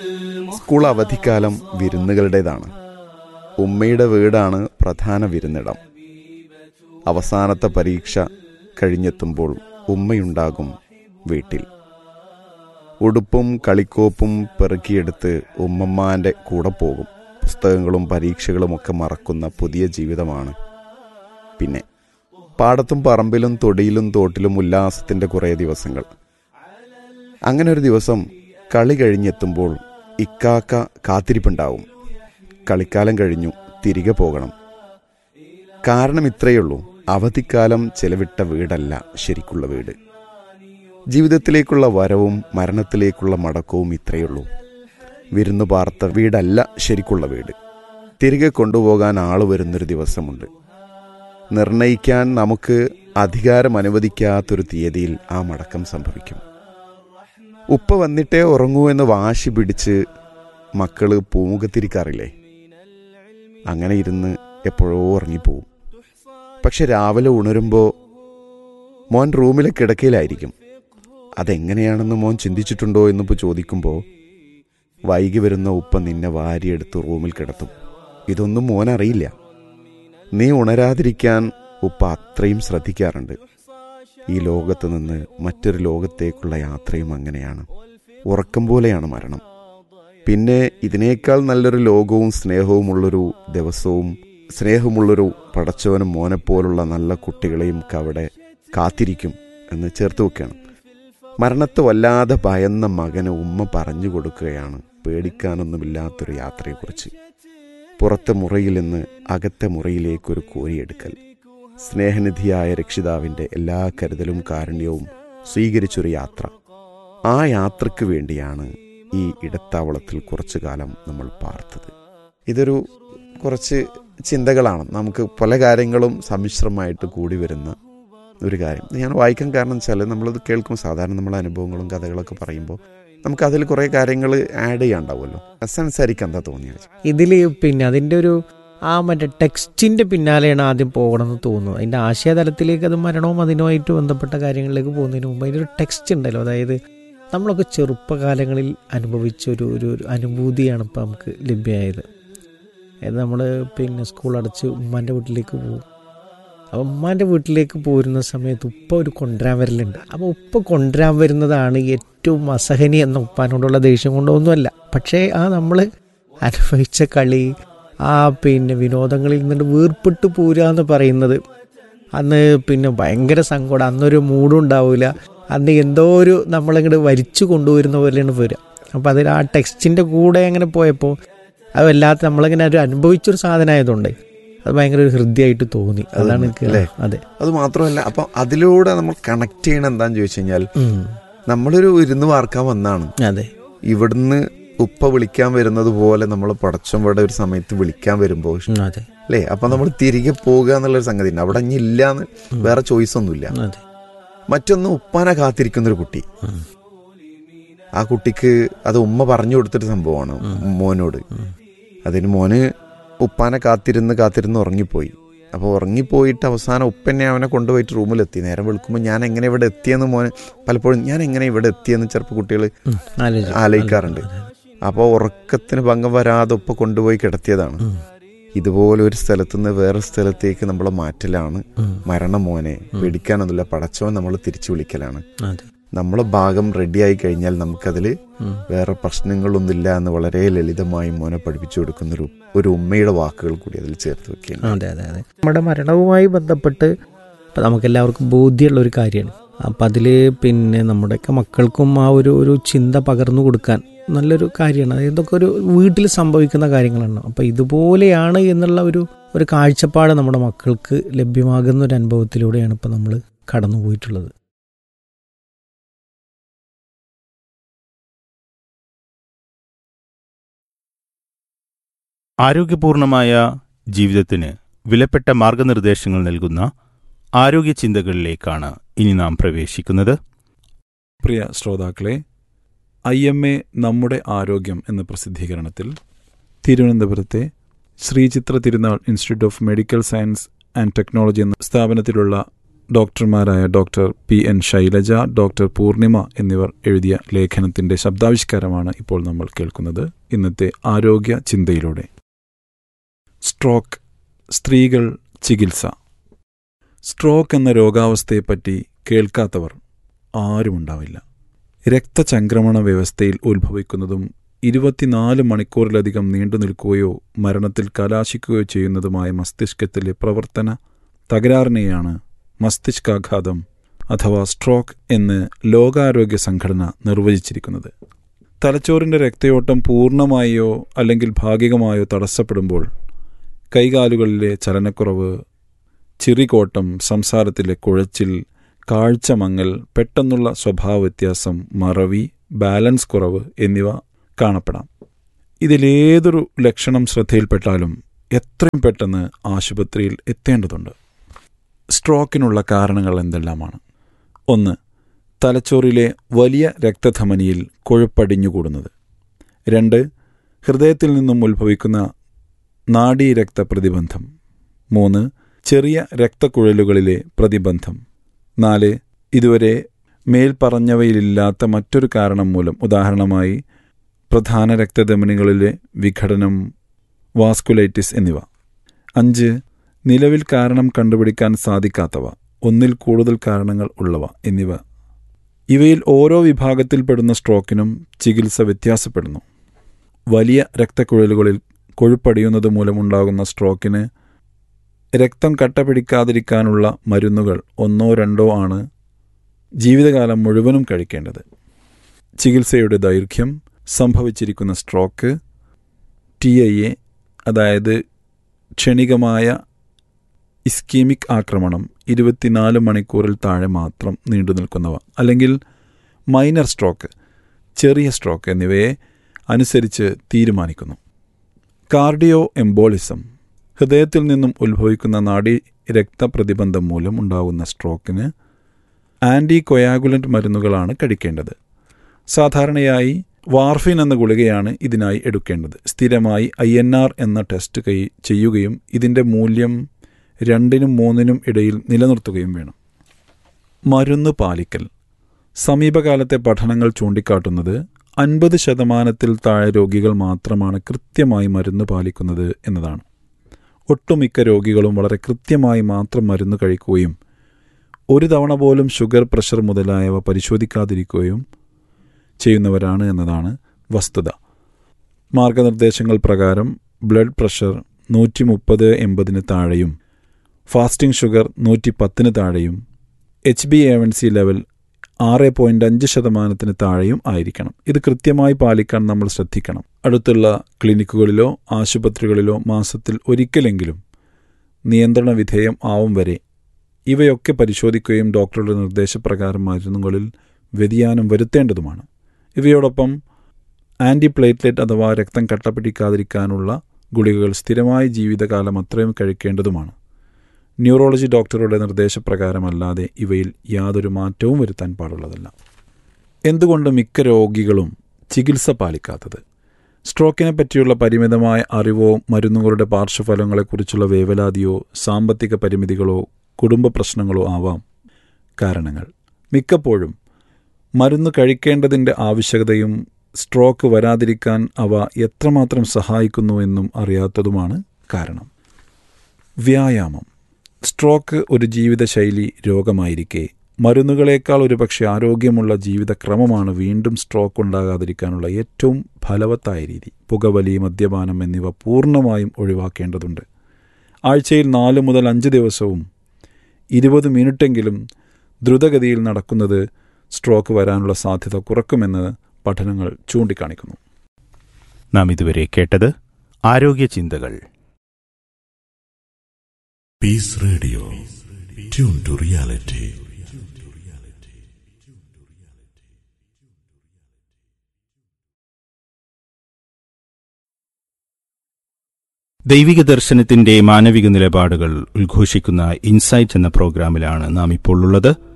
School അവധിക്കാലം വിരുന്നുകളുടേതാണ് ഉമ്മയുടെ വീടാണ് പ്രധാന വിരുന്നിടം അവസാനത്തെ പരീക്ഷ കഴിഞ്ഞെത്തുമ്പോൾ ഉമ്മയുണ്ടാകും വീട്ടിൽ ഉടുപ്പും കളിക്കോപ്പും പെറുക്കിയെടുത്ത് ഉമ്മമ്മാൻ്റെ കൂടെ പോകും പുസ്തകങ്ങളും പരീക്ഷകളുമൊക്കെ മറക്കുന്ന പുതിയ ജീവിതമാണ് പിന്നെ പാടത്തും പറമ്പിലും തൊടിയിലും തോട്ടിലും ഉല്ലാസത്തിൻ്റെ കുറേ ദിവസങ്ങൾ അങ്ങനെ ഒരു ദിവസം കളി കഴിഞ്ഞെത്തുമ്പോൾ ഇക്കാക്ക കാത്തിരിപ്പുണ്ടാവും കളിക്കാലം കഴിഞ്ഞു തിരികെ പോകണം കാരണം ഇത്രയുള്ളൂ അവധിക്കാലം ചെലവിട്ട വീടല്ല ശരിക്കുള്ള വീട് ജീവിതത്തിലേക്കുള്ള വരവും മരണത്തിലേക്കുള്ള മടക്കവും ഇത്രയുള്ളൂ വിരുന്നു പാർത്ത വീടല്ല ശരിക്കുള്ള വീട് തിരികെ കൊണ്ടുപോകാൻ ആള് വരുന്നൊരു ദിവസമുണ്ട് നിർണയിക്കാൻ നമുക്ക് അധികാരം അനുവദിക്കാത്തൊരു തീയതിയിൽ ആ മടക്കം സംഭവിക്കും ഉപ്പ വന്നിട്ടേ ഉറങ്ങൂ എന്ന് വാശി പിടിച്ച് മക്കള് പൂമുഖത്തിരിക്കാറില്ലേ അങ്ങനെ ഇരുന്ന് എപ്പോഴോ ഉറങ്ങിപ്പോവും പക്ഷെ രാവിലെ ഉണരുമ്പോൾ മോൻ റൂമിലെ കിടക്കയിലായിരിക്കും അതെങ്ങനെയാണെന്ന് മോൻ ചിന്തിച്ചിട്ടുണ്ടോ എന്നിപ്പോൾ ചോദിക്കുമ്പോൾ വൈകി വരുന്ന ഉപ്പ നിന്നെ വാരിയെടുത്ത് റൂമിൽ കിടത്തും ഇതൊന്നും മോൻ അറിയില്ല നീ ഉണരാതിരിക്കാൻ ഉപ്പ അത്രയും ശ്രദ്ധിക്കാറുണ്ട് ഈ ലോകത്ത് നിന്ന് മറ്റൊരു ലോകത്തേക്കുള്ള യാത്രയും അങ്ങനെയാണ് ഉറക്കം പോലെയാണ് മരണം പിന്നെ ഇതിനേക്കാൾ നല്ലൊരു ലോകവും സ്നേഹവുമുള്ളൊരു ദിവസവും സ്നേഹമുള്ളൊരു പടച്ചവനും മോനെപ്പോലുള്ള നല്ല കുട്ടികളെയും അവിടെ കാത്തിരിക്കും എന്ന് ചേർത്ത് വെക്കുകയാണ് മരണത്തെ വല്ലാതെ ഭയന്ന മകന് ഉമ്മ പറഞ്ഞു കൊടുക്കുകയാണ് പേടിക്കാനൊന്നുമില്ലാത്തൊരു യാത്രയെക്കുറിച്ച് പുറത്തെ മുറിയിൽ നിന്ന് അകത്തെ മുറിയിലേക്കൊരു കോരിയെടുക്കൽ സ്നേഹനിധിയായ രക്ഷിതാവിൻ്റെ എല്ലാ കരുതലും കാരുണ്യവും സ്വീകരിച്ചൊരു യാത്ര ആ യാത്രയ്ക്ക് വേണ്ടിയാണ് ഈ ഇടത്താവളത്തിൽ കുറച്ചു കാലം നമ്മൾ പാർത്തത് ഇതൊരു കുറച്ച് ചിന്തകളാണ് നമുക്ക് പല കാര്യങ്ങളും സമ്മിശ്രമായിട്ട് കൂടി വരുന്ന ഒരു കാര്യം ഞാൻ വായിക്കാൻ കാരണം വെച്ചാൽ നമ്മളത് കേൾക്കും സാധാരണ നമ്മളെ അനുഭവങ്ങളും കഥകളൊക്കെ പറയുമ്പോൾ നമുക്ക് അതിൽ കുറേ കാര്യങ്ങൾ ആഡ് ചെയ്യാണ്ടാവുമല്ലോ സംസാരിക്കാൻ എന്താ തോന്നിയത് ഇതിൽ പിന്നെ അതിൻ്റെ ഒരു ആ മറ്റേ ടെക്സ്റ്റിൻ്റെ പിന്നാലെയാണ് ആദ്യം പോകണമെന്ന് തോന്നുന്നത് അതിൻ്റെ ആശയതലത്തിലേക്ക് അത് മരണവും അതിനുമായിട്ട് ബന്ധപ്പെട്ട കാര്യങ്ങളിലേക്ക് പോകുന്നതിന് മുമ്പ് അതിൻ്റെ ഒരു ടെക്സ്റ്റ് ഉണ്ടല്ലോ അതായത് നമ്മളൊക്കെ ചെറുപ്പകാലങ്ങളിൽ അനുഭവിച്ച ഒരു ഒരു ഒരു അനുഭൂതിയാണ് ഇപ്പോൾ നമുക്ക് ലഭ്യമായത് അതായത് നമ്മൾ പിന്നെ സ്കൂൾ അടച്ച് ഉമ്മാൻ്റെ വീട്ടിലേക്ക് പോകും അപ്പോൾ ഉമ്മാൻ്റെ വീട്ടിലേക്ക് പോരുന്ന സമയത്ത് ഉപ്പ ഒരു കൊണ്ടുവരാൻ വരലുണ്ട് അപ്പോൾ ഉപ്പ കൊണ്ടുവരാൻ വരുന്നതാണ് ഏറ്റവും അസഹനി എന്ന ഉപ്പാനോടുള്ള ദേഷ്യം കൊണ്ടൊന്നുമല്ല പക്ഷേ ആ നമ്മൾ അനുഭവിച്ച കളി ആ പിന്നെ വിനോദങ്ങളിൽ നിന്നിട്ട് വീർപ്പിട്ട് പോരുക എന്ന് പറയുന്നത് അന്ന് പിന്നെ ഭയങ്കര സങ്കടം അന്നൊരു മൂഡും ഉണ്ടാവില്ല അന്ന് എന്തോ ഒരു നമ്മളിങ്ങോട്ട് വലിച്ചു കൊണ്ടുവരുന്ന പോലെയാണ് വരിക അപ്പോൾ അതിൽ ആ ടെക്സ്റ്റിൻ്റെ കൂടെ അങ്ങനെ പോയപ്പോൾ അത് വല്ലാത്ത നമ്മളിങ്ങനെ ഒരു അനുഭവിച്ചൊരു സാധനമായതുകൊണ്ട് അത് ഭയങ്കര ഒരു ഹൃദ്യമായിട്ട് തോന്നി അതാണ് എനിക്ക് അല്ലേ? അതെ അത് മാത്രമല്ല അപ്പം അതിലൂടെ നമ്മൾ കണക്ട് ചെയ്യണം എന്താന്ന് ചോദിച്ചു കഴിഞ്ഞാൽ ഉം. നമ്മളൊരു ഇരുന്ന് വാർക്കാൻ വന്നാണ് അതെ ഇവിടുന്ന് ഉപ്പ വിളിക്കാൻ വരുന്നത് പോലെ നമ്മൾ പടച്ചമ്പടെ ഒരു സമയത്ത് വിളിക്കാൻ വരുമ്പോൾ ഉം, അതെ അല്ലേ അപ്പൊ നമ്മൾ തിരികെ പോകുക എന്നുള്ളൊരു സംഗതി ഉണ്ട് അവിടെ ഇനി ഇല്ലാന്ന് വേറെ ചോയ്സ് ഒന്നുമില്ല അതെ മറ്റൊന്ന് ഉപ്പാനെ കാത്തിരിക്കുന്ന ഒരു കുട്ടി ഉം. ആ കുട്ടിക്ക് അത് ഉമ്മ പറഞ്ഞു കൊടുത്തൊരു സംഭവമാണ് മോനോട് അതിന് മോന് ഉപ്പാനെ കാത്തിരുന്ന് കാത്തിരുന്ന് ഉറങ്ങിപ്പോയി അപ്പോൾ ഉറങ്ങിപ്പോയിട്ട് അവസാനം ഉപ്പന്നെ അവനെ കൊണ്ടുപോയിട്ട് റൂമിലെത്തി നേരം വെളുക്കുമ്പോൾ ഞാൻ എങ്ങനെ ഇവിടെ എത്തിയെന്ന് മോന് പലപ്പോഴും ഞാൻ എങ്ങനെ ഇവിടെ എത്തിയെന്ന് ചിലപ്പോൾ കുട്ടികൾ ഉം, ആലോചിച്ചു. ആലോചിക്കാറുണ്ട് അപ്പോൾ ഉറക്കത്തിന് ഭംഗം വരാതെ ഉപ്പ കൊണ്ടുപോയി കിടത്തിയതാണ് ഉം, ഇതുപോലെ ഒരു സ്ഥലത്ത് നിന്ന് വേറെ സ്ഥലത്തേക്ക് നമ്മളെ മാറ്റലാണ് ഉം, മരണം മോനെ പേടിക്കാനൊന്നുമില്ല പടച്ചവൻ നമ്മൾ തിരിച്ചു വിളിക്കലാണ് അതെ നമ്മളെ ഭാഗം റെഡിയായി കഴിഞ്ഞാൽ നമുക്കതിൽ ഉം. വേറെ പ്രശ്നങ്ങളൊന്നുമില്ല എന്ന് വളരെ ലളിതമായി മോനെ പഠിപ്പിച്ചു കൊടുക്കുന്ന ഒരു ഒരു ഉമ്മയുടെ വാക്കുകൾ കൂടി അതിൽ ചേർത്ത് വെക്കുകയാണ് അതെ അതെ അതെ നമ്മുടെ മരണവുമായി ബന്ധപ്പെട്ട് ഇപ്പം നമുക്കെല്ലാവർക്കും ബോധ്യമുള്ള ഒരു കാര്യമാണ് അപ്പം അതിൽ പിന്നെ നമ്മുടെയൊക്കെ മക്കൾക്കും ആ ഒരു ഒരു ചിന്ത പകർന്നു കൊടുക്കാൻ നല്ലൊരു കാര്യമാണ് അത് ഇതൊക്കെ ഒരു വീട്ടിൽ സംഭവിക്കുന്ന കാര്യങ്ങളാണ് അപ്പം ഇതുപോലെയാണ് എന്നുള്ള ഒരു ഒരു കാഴ്ചപ്പാട് നമ്മുടെ മക്കൾക്ക് ലഭ്യമാകുന്ന ഒരു അനുഭവത്തിലൂടെയാണ് ഇപ്പം നമ്മൾ കടന്നു പോയിട്ടുള്ളത് ആരോഗ്യപൂർണമായ ജീവിതത്തിന് വിലപ്പെട്ട മാർഗനിർദ്ദേശങ്ങൾ നൽകുന്ന ആരോഗ്യ ചിന്തകളിലേക്കാണ് ഇനി നാം പ്രവേശിക്കുന്നത് പ്രിയ ശ്രോതാക്കളെ ഐ എം എ നമ്മുടെ ആരോഗ്യം എന്ന പ്രസിദ്ധീകരണത്തിൽ തിരുവനന്തപുരത്തെ Sreechitra Thirunal institute of medical science and technology എന്ന സ്ഥാപനത്തിലുള്ള ഡോക്ടർമാരായ doctor P N Shailaja doctor Poornima എന്നിവർ എഴുതിയ ലേഖനത്തിന്റെ ശബ്ദാവിഷ്കാരമാണ് ഇപ്പോൾ നമ്മൾ കേൾക്കുന്നത് ഇന്നത്തെ ആരോഗ്യ ചിന്തയിലൂടെ സ്ട്രോക്ക് സ്ത്രീകൾ ചികിത്സ സ്ട്രോക്ക് എന്ന രോഗാവസ്ഥയെപ്പറ്റി കേൾക്കാത്തവർ ആരുമുണ്ടാവില്ല രക്തചംക്രമണ വ്യവസ്ഥയിൽ ഉത്ഭവിക്കുന്നതും ഇരുപത്തിനാല് മണിക്കൂറിലധികം നീണ്ടു നിൽക്കുകയോ മരണത്തിൽ കലാശിക്കുകയോ ചെയ്യുന്നതുമായ മസ്തിഷ്കത്തിലെ പ്രവർത്തന തകരാറിനെയാണ് മസ്തിഷ്കാഘാതം അഥവാ സ്ട്രോക്ക് എന്ന് ലോകാരോഗ്യ സംഘടന നിർവചിച്ചിരിക്കുന്നത് തലച്ചോറിന്റെ രക്തയോട്ടം പൂർണ്ണമായോ അല്ലെങ്കിൽ ഭാഗികമായോ തടസ്സപ്പെടുമ്പോൾ കൈകാലുകളിലെ ചലനക്കുറവ് ചിറികോട്ടം സംസാരത്തിലെ കുഴച്ചിൽ കാഴ്ച മങ്ങൽ പെട്ടെന്നുള്ള സ്വഭാവ വ്യത്യാസം മറവി ബാലൻസ് കുറവ് എന്നിവ കാണപ്പെടാം ഇതിലേതൊരു ലക്ഷണം ശ്രദ്ധയിൽപ്പെട്ടാലും എത്രയും പെട്ടെന്ന് ആശുപത്രിയിൽ എത്തേണ്ടതുണ്ട് സ്ട്രോക്കിനുള്ള കാരണങ്ങൾ എന്തെല്ലാമാണ് ഒന്ന് തലച്ചോറിലെ വലിയ രക്തധമനിയിൽ കൊഴുപ്പടിഞ്ഞുകൂടുന്നത് രണ്ട് ഹൃദയത്തിൽ നിന്നും ഉത്ഭവിക്കുന്ന നാഡീരക്ത പ്രതിബന്ധം മൂന്ന് ചെറിയ രക്തക്കുഴലുകളിലെ പ്രതിബന്ധം നാല് ഇതുവരെ മേൽപ്പറഞ്ഞവയിലില്ലാത്ത മറ്റൊരു കാരണം മൂലം ഉദാഹരണമായി പ്രധാന രക്തധമനികളിലെ വിഘടനം വാസ്കുലൈറ്റിസ് എന്നിവ അഞ്ച് നിലവിൽ കാരണം കണ്ടുപിടിക്കാൻ സാധിക്കാത്തവ ഒന്നിൽ കൂടുതൽ കാരണങ്ങൾ ഉള്ളവ എന്നിവ ഇവയിൽ ഓരോ വിഭാഗത്തിൽപ്പെടുന്ന സ്ട്രോക്കിനും ചികിത്സ വ്യത്യാസപ്പെടുന്നു വലിയ രക്തക്കുഴലുകളിൽ കൊഴുപ്പടിയുന്നത് മൂലമുണ്ടാകുന്ന സ്ട്രോക്കിന് രക്തം കട്ട പിടിക്കാതിരിക്കാനുള്ള മരുന്നുകൾ ഒന്നോ രണ്ടോ ആണ് ജീവിതകാലം മുഴുവനും കഴിക്കേണ്ടത് ചികിത്സയുടെ ദൈർഘ്യം സംഭവിച്ചിരിക്കുന്ന സ്ട്രോക്ക് ടി ഐ എ അതായത് ക്ഷണികമായ ഇസ്കീമിക് ആക്രമണം ഇരുപത്തിനാല് മണിക്കൂറിൽ താഴെ മാത്രം നീണ്ടു നിൽക്കുന്നവ അല്ലെങ്കിൽ മൈനർ സ്ട്രോക്ക് ചെറിയ സ്ട്രോക്ക് എന്നിവയെ അനുസരിച്ച് തീരുമാനിക്കുന്നു കാർഡിയോ എംബോളിസം ഹൃദയത്തിൽ നിന്നും ഉത്ഭവിക്കുന്ന നാഡി രക്തപ്രതിബന്ധം മൂലം ഉണ്ടാകുന്ന സ്ട്രോക്കിന് ആൻറ്റി കൊയാഗുലന്റ് മരുന്നുകളാണ് കഴിക്കേണ്ടത് സാധാരണയായി വാർഫിൻ എന്ന ഗുളികയാണ് ഇതിനായി എടുക്കേണ്ടത് സ്ഥിരമായി ഐ എൻ ആർ എന്ന ടെസ്റ്റ് കൈ ചെയ്യുകയും ഇതിൻ്റെ മൂല്യം രണ്ടിനും മൂന്നിനും ഇടയിൽ നിലനിർത്തുകയും വേണം മരുന്ന് പാലിക്കൽ സമീപകാലത്തെ പഠനങ്ങൾ ചൂണ്ടിക്കാട്ടുന്നത് അൻപത് ശതമാനത്തിൽ താഴെ രോഗികൾ മാത്രമാണ് കൃത്യമായി മരുന്ന് പാലിക്കുന്നത് എന്നതാണ് ഒട്ടുമിക്ക രോഗികളും വളരെ കൃത്യമായി മാത്രം മരുന്ന് കഴിക്കുകയും ഒരു തവണ പോലും ഷുഗർ പ്രഷർ മുതലായവ പരിശോധിക്കാതിരിക്കുകയും ചെയ്യുന്നവരാണ് എന്നതാണ് വസ്തുത മാർഗനിർദ്ദേശങ്ങൾ പ്രകാരം ബ്ലഡ് പ്രഷർ നൂറ്റി മുപ്പത് എൺപതിന് താഴെയും ഫാസ്റ്റിംഗ് ഷുഗർ നൂറ്റി പത്തിന് താഴെയും H B A one C level ആറ് പോയിന്റ് അഞ്ച് ശതമാനത്തിന് താഴെയും ആയിരിക്കണം ഇത് കൃത്യമായി പാലിക്കാൻ നമ്മൾ ശ്രദ്ധിക്കണം അടുത്തുള്ള ക്ലിനിക്കുകളിലോ ആശുപത്രികളിലോ മാസത്തിൽ ഒരിക്കലെങ്കിലും നിയന്ത്രണ വിധേയം ആവും വരെ ഇവയൊക്കെ പരിശോധിക്കുകയും ഡോക്ടറുടെ നിർദ്ദേശപ്രകാരം മരുന്നുകളിൽ വ്യതിയാനം വരുത്തേണ്ടതുമാണ് ഇവയോടൊപ്പം ആൻറ്റിപ്ലേറ്റ്ലെറ്റ് അഥവാ രക്തം കട്ടപിടിക്കാതിരിക്കാനുള്ള ഗുളികകൾ സ്ഥിരമായി ജീവിതകാലം അത്രയും കഴിക്കേണ്ടതുമാണ് ന്യൂറോളജി ഡോക്ടറുടെ നിർദ്ദേശപ്രകാരമല്ലാതെ ഇവയിൽ യാതൊരു മാറ്റവും വരുത്താൻ പാടുള്ളതല്ല എന്തുകൊണ്ട് മിക്ക രോഗികളും ചികിത്സ പാലിക്കാത്തത് സ്ട്രോക്കിനെ പറ്റിയുള്ള പരിമിതമായ അറിവോ മരുന്നുകളുടെ പാർശ്വഫലങ്ങളെക്കുറിച്ചുള്ള വേവലാതിയോ സാമ്പത്തിക പരിമിതികളോ കുടുംബ പ്രശ്നങ്ങളോ ആവാം കാരണങ്ങൾ മിക്കപ്പോഴും മരുന്ന് കഴിക്കേണ്ടതിൻ്റെ ആവശ്യകതയും സ്ട്രോക്ക് വരാതിരിക്കാൻ അവ എത്രമാത്രം സഹായിക്കുന്നുവെന്നും അറിയാത്തതുമാണ് കാരണം വ്യായാമം സ്ട്രോക്ക് ഒരു ജീവിതശൈലി രോഗമായിരിക്കെ മരുന്നുകളേക്കാൾ ഒരുപക്ഷെ ആരോഗ്യമുള്ള ജീവിതക്രമമാണ് വീണ്ടും സ്ട്രോക്ക് ഉണ്ടാകാതിരിക്കാനുള്ള ഏറ്റവും ഫലവത്തായ രീതി പുകവലി മദ്യപാനം എന്നിവ പൂർണ്ണമായും ഒഴിവാക്കേണ്ടതുണ്ട് ആഴ്ചയിൽ നാല് മുതൽ അഞ്ച് ദിവസവും ഇരുപത് മിനിറ്റെങ്കിലും ദ്രുതഗതിയിൽ നടക്കുന്നത് സ്ട്രോക്ക് വരാനുള്ള സാധ്യത കുറക്കുമെന്ന് പഠനങ്ങൾ ചൂണ്ടിക്കാണിക്കുന്നു നാം ഇതുവരെ കേട്ടത് ആരോഗ്യ ചിന്തകൾ Peace Radio. Tune to reality. ദൈവിക ദർശനത്തിന്റെ മാനവിക നിലപാടുകൾ ഉദ്ഘോഷിക്കുന്ന ഇൻസൈറ്റ് എന്ന പ്രോഗ്രാമിലാണ് നാം ഇപ്പോൾ ഉള്ളത്